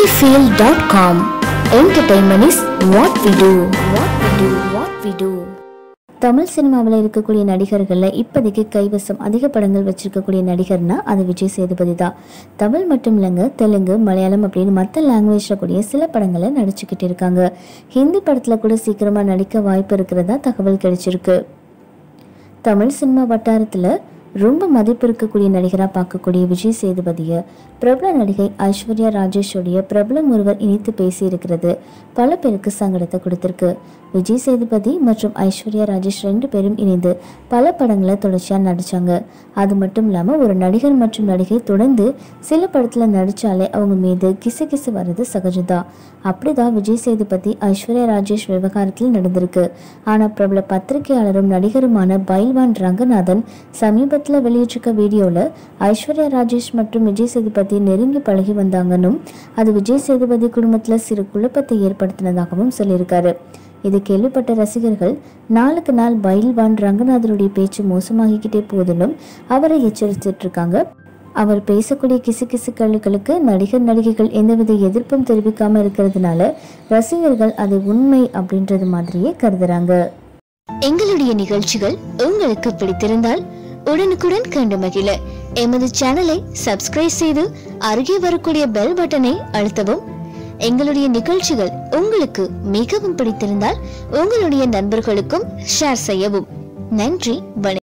sunnyfield.com. Entertainment is what we do. What we do. What we do. Tamil சினிமாவில் இருக்கக்கூடிய நடிகர்களில் இப்போதைக்கு கைவசம் அதிக படங்கள் வச்சிருக்கக்கூடிய நடிகர்னா அது விஜய் சேதுபதி தான் தமிழ் மட்டும் இல்லைங்க தெலுங்கு மலையாளம் அப்படின்னு மற்ற லாங்குவேஜில் கூடிய சில படங்களை நடிச்சுக்கிட்டு இருக்காங்க ஹிந்தி படத்தில் கூட சீக்கிரமாக நடிக்க வாய்ப்பு இருக்கிறதா தகவல் கிடைச்சிருக்கு தமிழ் சினிமா வட்டாரத்தில் ரொம்ப மதிப்பு இருக்கக்கூடிய நடிகராக பார்க்கக்கூடிய விஜய் சேதுபதியை பிரபல நடிகை ஐஸ்வர்யா ராஜேஷோடைய பிரபலம் ஒருவர் இணைத்து பேசியிருக்கிறது பல பேருக்கு சங்கடத்தை கொடுத்துருக்கு விஜய் சேதுபதி மற்றும் ஐஸ்வர்யா ராஜேஷ் ரெண்டு பேரும் இணைந்து பல படங்களை தொடர்ச்சியாக நடித்தாங்க அது மட்டும் இல்லாமல் ஒரு நடிகர் மற்றும் நடிகை தொடர்ந்து சில படத்தில் நடித்தாலே அவங்க மீது கிசு கிசு வர்றது சகஜம்தான் அப்படிதான் விஜய் சேதுபதி ஐஸ்வர்யா ராஜேஷ் விவகாரத்தில் நடந்திருக்கு ஆனால் பிரபல பத்திரிகையாளரும் நடிகருமான பைல்வான் ரங்கநாதன் சமீபத்தில் வெளியிட்டிருக்க வீடியோவில் ஐஸ்வர்யா ராஜேஷ் மற்றும் விஜய் சேதுபதி நெருங்கி பழகி வந்தாங்கன்னும் அது விஜய் சேதுபதி குடும்பத்தில் சிறு குழப்பத்தை ஏற்படுத்தினதாகவும் சொல்லியிருக்காரு இதை கேள்விப்பட்ட ரசிகர்கள் நாளுக்கு நாள் பைல்வான் ரங்கநாதனுடைய பேச்சு மோசமாகிக்கிட்டே போதிலும் அவரை எச்சரித்துட்டு இருக்காங்க அவர் பேசக்கூடிய கிசு கிசு கழுக்களுக்கு நடிகர் நடிகைகள் எந்தவித எதிர்ப்பும் தெரிவிக்காம இருக்கிறதுனால ரசிகர்கள் அது உண்மை அப்படின்றது மாதிரியே கருதுறாங்க எங்களுடைய நிகழ்ச்சிகள் உங்களுக்கு பிடித்திருந்தால் உடனுக்குடன் கண்டு மகிழ எமது சேனலை சப்ஸ்கிரைப் செய்து அருகே வரக்கூடிய பெல் பட்டனை அழுத்தவும் எங்களுடைய நிகழ்ச்சிகள் உங்களுக்கு மிகவும் பிடித்திருந்தால் உங்களுடைய நண்பர்களுக்கும் ஷேர் செய்யவும் நன்றி வணக்கம்